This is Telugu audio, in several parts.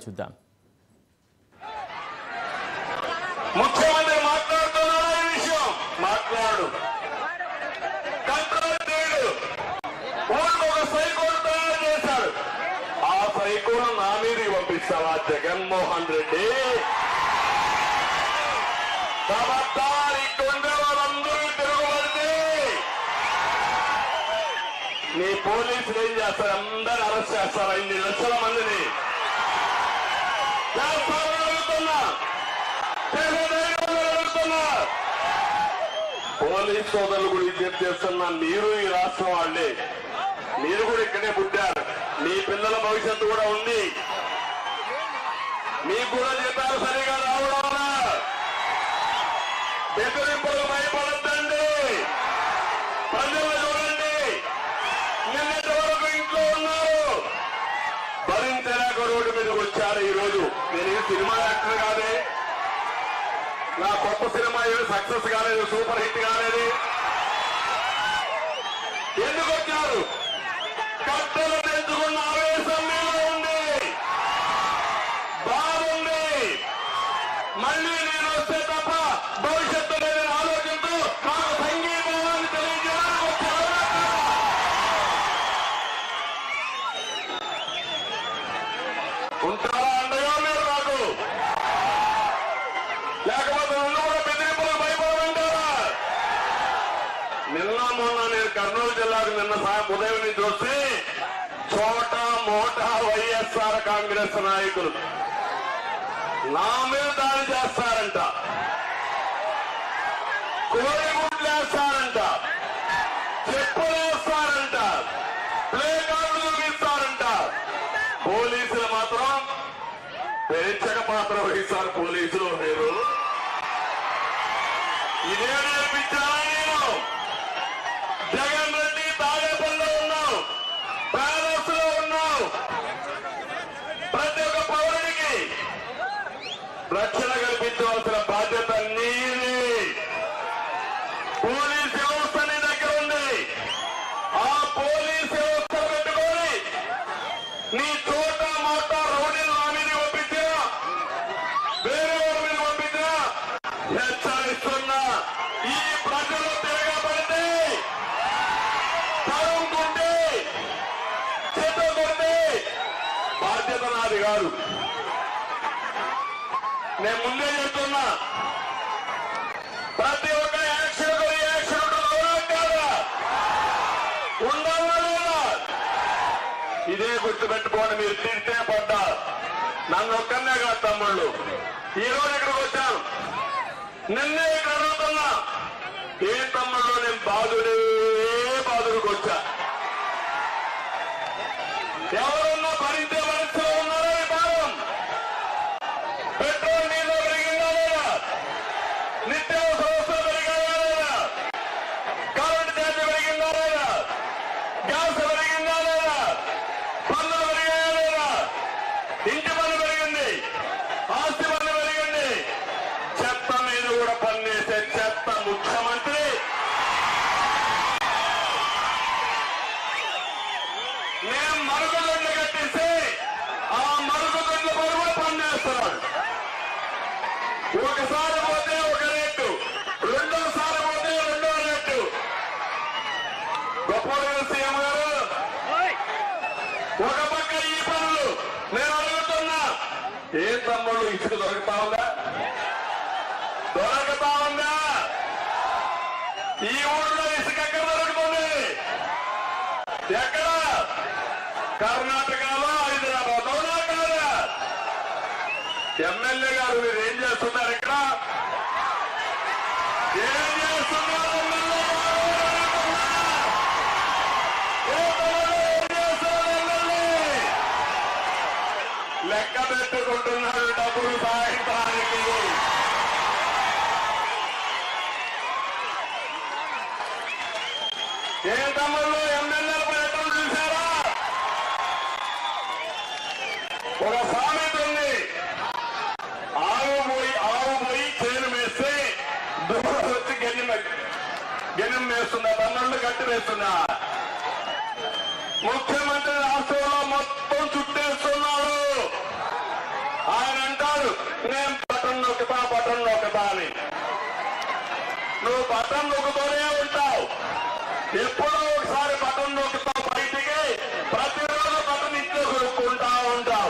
చూద్దాం ముఖ్యమంత్రి మాట్లాడుతున్నాడా ఈ విషయం మాట్లాడు కంట్రోల్ చేయడు ఊరికి ఒక సైకోను తయారు చేశాడు ఆ సైకోను నా మీదకి పంపిస్తావా జగన్మోహన్ రెడ్డి ఖబర్దార్ ఇక్కడ ఉండే వాళ్ళందరూ తిరుగుబడితే నీ పోలీసులు ఏం చేస్తారు అందరు అరెస్ట్ చేస్తారు ఇన్ని లక్షల మందిని చేస్తారని అడుగుతున్నా అడుగుతున్నా పోలీస్ సోదరులు కూడా విజ్ఞప్తి చేస్తున్నా మీరు ఈ రాష్ట్రం వాళ్ళే మీరు కూడా ఇక్కడే పుట్టారు మీ పిల్లల భవిష్యత్తు కూడా ఉంది మీకు కూడా జీతాలు సరిగా రావడం బెదిరింపులు భయపడద్దండి ప్రజలు చూడండి నిన్నటి వరకు ఇంట్లో ఉన్నారు భరించలేక రోడ్డు మీదకి వచ్చారు ఈ రోజు నేను ఈ సినిమా యాక్టర్ కాదే నా కొత్త సినిమా ఏమి సక్సెస్ కాలేదు సూపర్ హిట్ కాలేదు ఎందుకు వచ్చారు కట్టలు తెచ్చుకున్న ఆవేశం మీలో ఉంది బాగుంది మళ్ళీ నేను వస్తే తప్ప భవిష్యత్తు లేదని ఆలోచిస్తూ నాకు సంగీతాన్ని తెలియజేయడానికి వచ్చారు ఉంటారా అండగా మీరు నాకు లేకపోతే నన్ను కూడా బెదిరింపులు భయపడమంటారా నిన్న మొన్న నేను కర్నూలు జిల్లాకు నిన్న సాయం ఉదయం నుంచి వస్తే చోట మోట వైఎస్ఆర్ కాంగ్రెస్ నాయకులు నా మీద దాడి చేస్తారంట కోడిగుడ్లు వేస్తారంట చెప్పులు వేస్తారంట ప్లే కార్డులు చూపిస్తారంట పోలీసులు మాత్రం ప్రేక్షక పాత్ర వహిస్తారు పోలీసులు మీరు ఇదే నేర్పించాలా నేను జగన్ రెడ్డి తాడేపల్లిలో ఉన్నావు ప్యాలెస్ లో ఉన్నావు ప్రతి ఒక్క పౌరుడికి రక్షణ కల్పించవలసిన బాధ్యత నీది పోలీస్ వ్యవస్థ నీ దగ్గర ఉంది ఆ పోలీస్ వ్యవస్థ పెట్టుకొని నీ చోట మాట రౌడీలు నా మీద పంపించినా వేరే వారి మీద పంపించినా హెచ్చరిస్తున్నా ఈ ప్రజలు తిరగబడితే తరుముకుంటే చెత్త కొడితే బాధ్యత నాది కాదు నేను ముందే చెప్తున్నా ప్రతి ఒక్క యాక్షన్ రియాక్షన్ ఉంటుందా కాదా ఉండాలా లేదా ఇదే గుర్తుపెట్టుకోండి మీరు తింటే పడ్డా నన్ను ఒక్కనే కాదు తమ్ముళ్ళు ఈ రోజు ఇక్కడికి వచ్చాను నిన్నే ఇక్కడ అడుగుతున్నా ఏ తమ్ముళ్ళు నేను బాధుడే బాధుడికి వచ్చా ఎవరున్నా భరించే పరిస్థితిలో ఉన్నారో ఈ భాగం పెట్రోల్ డీజిల్ పెరిగిందా లేదా నిత్యావసర వస్తువులు పెరిగాయా లేదా కరెంట్ ఛార్జ్ పెరిగిందా లేదా గ్యాస్ పెరిగిందా లేదా పన్నులు పెరిగాయా లేదా ఇంటి పన్ను పెరిగింది ఆస్తి పన్ను పెరిగింది చెత్త మీద కూడా పన్నేసే చెత్త ముఖ్యమంత్రి మేము మరుగుదొడ్లు కట్టిస్తే ఆ మరుగుదొడ్ల పరువు పన్నేస్తున్నాడు ఒకసారి పోతే ఒక రేటు రెండోసారి పోతే రెండో రేటు గొప్ప సీఎం గారు ఒక పక్క ఈ పనులు నేను అడుగుతున్నా ఏ తమ్ముళ్ళు ఇసుక దొరుకుతా ఉందా దొరకతా ఉందా ఈ ఊళ్ళో ఇసుక ఎక్కడ దొరుకుతుంది ఎక్కడ కర్ణాటకలో హైదరాబాద్ అవునా కాదా ఎమ్మెల్యే గారు మీరు ఏం చేస్తున్నారు ఇక్కడ ఏం చేస్తున్నారు ఎమ్మెల్యే గారు? ఏ పనులు ఏం చేస్తున్నారు ఎమ్మెల్యే? లెక్క పెట్టుకుంటున్నాడు డబ్బులు సాయంత్రానికి ఏ తమ్ముళ్ళు ఎమ్మెల్యేల పర్యటన చూశారా ఒక సామెత ఉంది ఆవు పోయి ఆవు పోయి చేను వేస్తే దూరం వచ్చి గెన్నం గెన్నం వేస్తుందా తమ్ముళ్ళు కట్టి వేస్తుందా ముఖ్యమంత్రి రాష్ట్రంలో మొత్తం చుట్టేస్తున్నారు బటన్ నొక్కుతూనే ఉంటావు ఎప్పుడో ఒకసారి బటన్ నొక్కుతావు బయటికి ప్రతిరోజు బటన్ ఇంట్లో కొనుక్కుంటా ఉంటావు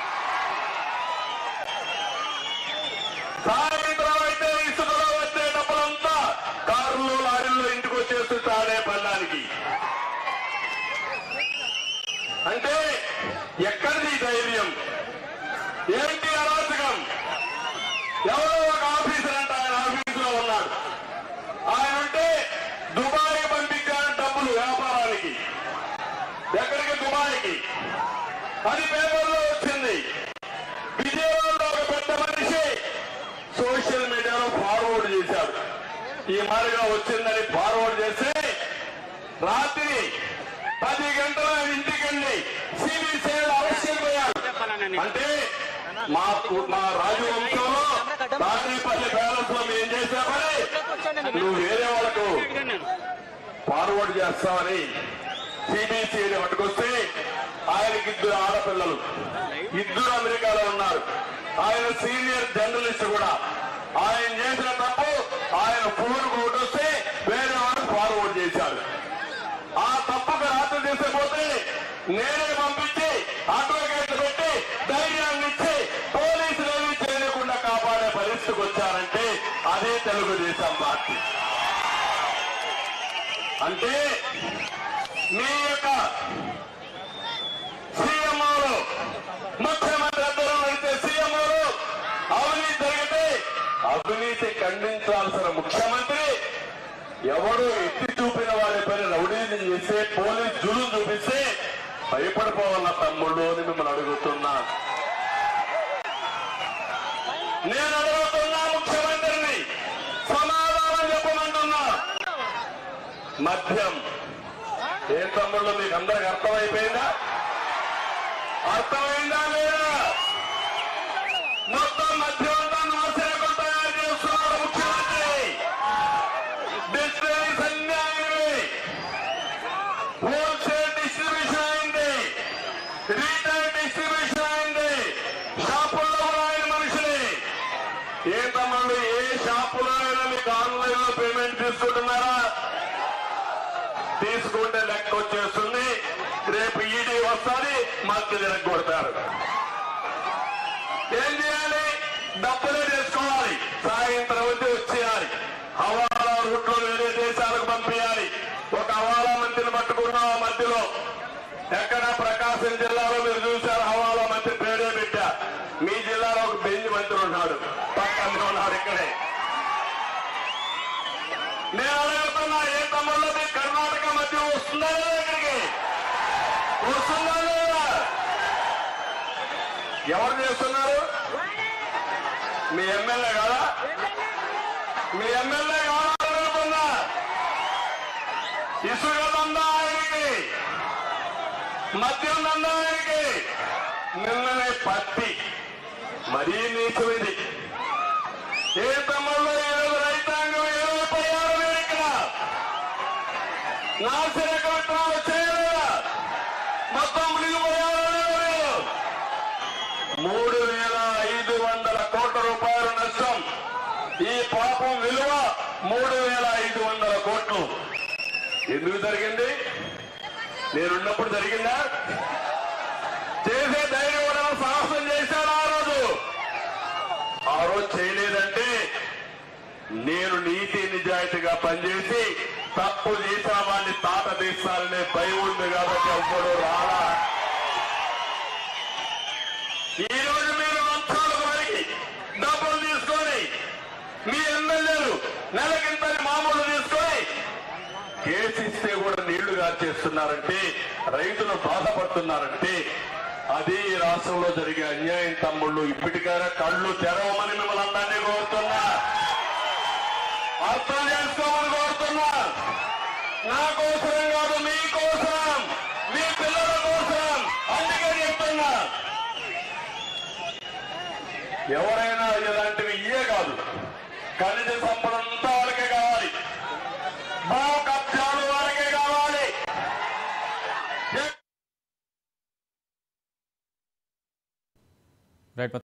సాయంత్రం అయితే ఇసుకలో వచ్చే డబ్బులంతా కారులో లారీల్లో ఇంటికి వచ్చేసి తాడే పల్లానికి అంటే ఎక్కడిది ఈ ధైర్యం ఏంటి అరాచకం ఎవరో ఒక ఆఫీసర్ అంటే ఆయన ఆఫీసులో ఉన్నాడు ఆయన ఉంటే దుబాయ్ పంపించాడు డబ్బులు వ్యాపారానికి ఎక్కడికి దుబాయ్కి అది పేపర్లో వచ్చింది విజయవాడలో ఒక పెద్ద మనిషి సోషల్ మీడియాలో ఫార్వర్డ్ చేశాడు ఈ మాదిరిగా వచ్చిందని ఫార్వర్డ్ చేసి రాత్రి పది గంటల ఇంటికెళ్ళి సిబిసిఐ అరెస్ట్ అయిపోయాడు అంటే మా మా రాజవంశంలో రాత్రిపల్లి ప్యాలెస్ లో మేము చేసే పని నువ్వు వేరే వాళ్ళకు ఫార్వర్డ్ చేస్తామని సిబిసిఐని పట్టుకొస్తే ఆయనకి ఇద్దరు ఆడపిల్లలు ఇద్దరు అమెరికాలో ఉన్నారు ఆయన సీనియర్ జర్నలిస్ట్ కూడా ఆయన చేసిన తప్పు ఆయన ఫోన్ కొట్టొస్తే వేరే వాడు ఫార్వర్డ్ చేశాడు ఆ తప్పుకు రాత్రి తీసుకుపోతే నేనే పంపించి అడ్వకేట్ పెట్టి ధైర్యాన్ని ఇచ్చి పోలీసులు ఏమీ చేయకుండా కాపాడే పరిస్థితికి వచ్చారంటే అదే తెలుగుదేశం పార్టీ అంటే మీ యొక్క సీఎంఓలు ముఖ్యమంత్రి అందరూ నడిచే సీఎంఓలు అవినీతి జరిగితే అవినీతి ఖండించాల్సిన ముఖ్యమంత్రి ఎవడు ఎత్తి చూపిన వాడి పైన రౌడీని చేస్తే పోలీస్ జులు చూపిస్తే భయపడిపోవాల తమ్ముళ్ళు అని మిమ్మల్ని అడుగుతున్నా నేను అడుగుతున్నా ముఖ్యమంత్రిని సమాధానం చెప్పమంటున్నా మద్యం ఏం తమ్ముళ్ళు మీకు అందరికి అర్థమైపోయిందా అర్థమైందా లేదా మొత్తం మద్యం అంతా నాశనకు తయారు చేస్తున్నాడు ముఖ్యమంత్రి డిస్టరీస్ అన్ని ఆయనవి హోల్సేల్ డిస్ట్రిబ్యూషన్ అయింది రీటైల్ డిస్ట్రిబ్యూషన్ అయింది షాపుల్లో కూడా ఆయన మనుషులే ఏ తమ్ముళ్ళు ఏ షాపులో అయినా మీకు ఆన్లైన్ లో పేమెంట్ తీసుకుంటున్నారా తీసుకుంటే లెక్క వచ్చేస్తుంది రేపు ఈడీ వస్తుంది మధ్య తిరగొడతారు ఏం చేయాలి డబ్బులే చేసుకోవాలి సాయంత్రం వచ్చి వచ్చేయాలి హవాలా రూట్లో వేరే దేశాలకు పంపించాలి ఒక హవాలా మంత్రిని పట్టుకున్నాం ఆ మధ్యలో ఎక్కడ ప్రకాశం జిల్లాలో మీరు చూశారు హవాలా మంత్రి పేరే పెట్టా మీ జిల్లాలో ఒక బెంజ్ మంత్రి ఉన్నాడు పక్కనే ఉన్నాడు ఇక్కడే నేను అడుగుతున్నా ఏ తమ్ముళ్ళు మీ కర్ణాటక మధ్య వస్తుందా లేదా ఇక్కడికి వస్తుందా లేదా ఎవరు చేస్తున్నారు మీ ఎమ్మెల్యే కాదా మీ ఎమ్మెల్యే కాదా అడుగుతున్నా ఇసుక దందా ఆయనకి మద్యం దందా ఆయనకి నిన్ననే పత్తి మరీ నీచమిది ఏ తమ్ముళ్ళు ఈరోజు రైతాంగం ఏమైపోయారు మీరు ఇక్కడ నాశనక విత్తనాలు చేయలేదా మొత్తం మునిగిపోయారు మీరు మూడు వేల ఐదు వందల కోట్ల రూపాయల నష్టం ఈ పాపం విలువ మూడు వేల ఐదు వందల కోట్లు ఎందుకు జరిగింది నేనున్నప్పుడు జరిగిందా చేసే ధైర్యం ఎవరైనా సాహసం చేశారు ఆ రోజు ఆ రోజు చేయలేదంటే నేను నీతి నిజాయితీగా పనిచేసి తప్పు చేసిన వాడిని తాట తీస్తారనే భయం ఉంది కాబట్టి ఎవ్వడు రాలా ఈ రోజు మీరు లంచాలకు వరికి డబ్బులు తీసుకొని మీ ఎమ్మెల్యేలు నెలకింతని మామూలు తీసుకొని కేసు ఇస్తే కూడా నీళ్లు గార్చేస్తున్నారంటే రైతులు బాధపడుతున్నారంటే అది ఈ రాష్ట్రంలో జరిగే అన్యాయం తమ్ముళ్ళు ఇప్పటికైనా కళ్ళు తెరవమని మిమ్మల్ని అందరినీ కోరుతున్నా అర్థం చేసుకోమని కోరుతున్నా నా కోసం కాదు మీ కోసం మీ పిల్లల కోసం అందుకే చెప్తున్నా ఎవరైనా ఇలాంటివి ఇయే కాదు ఖనిజ సంపద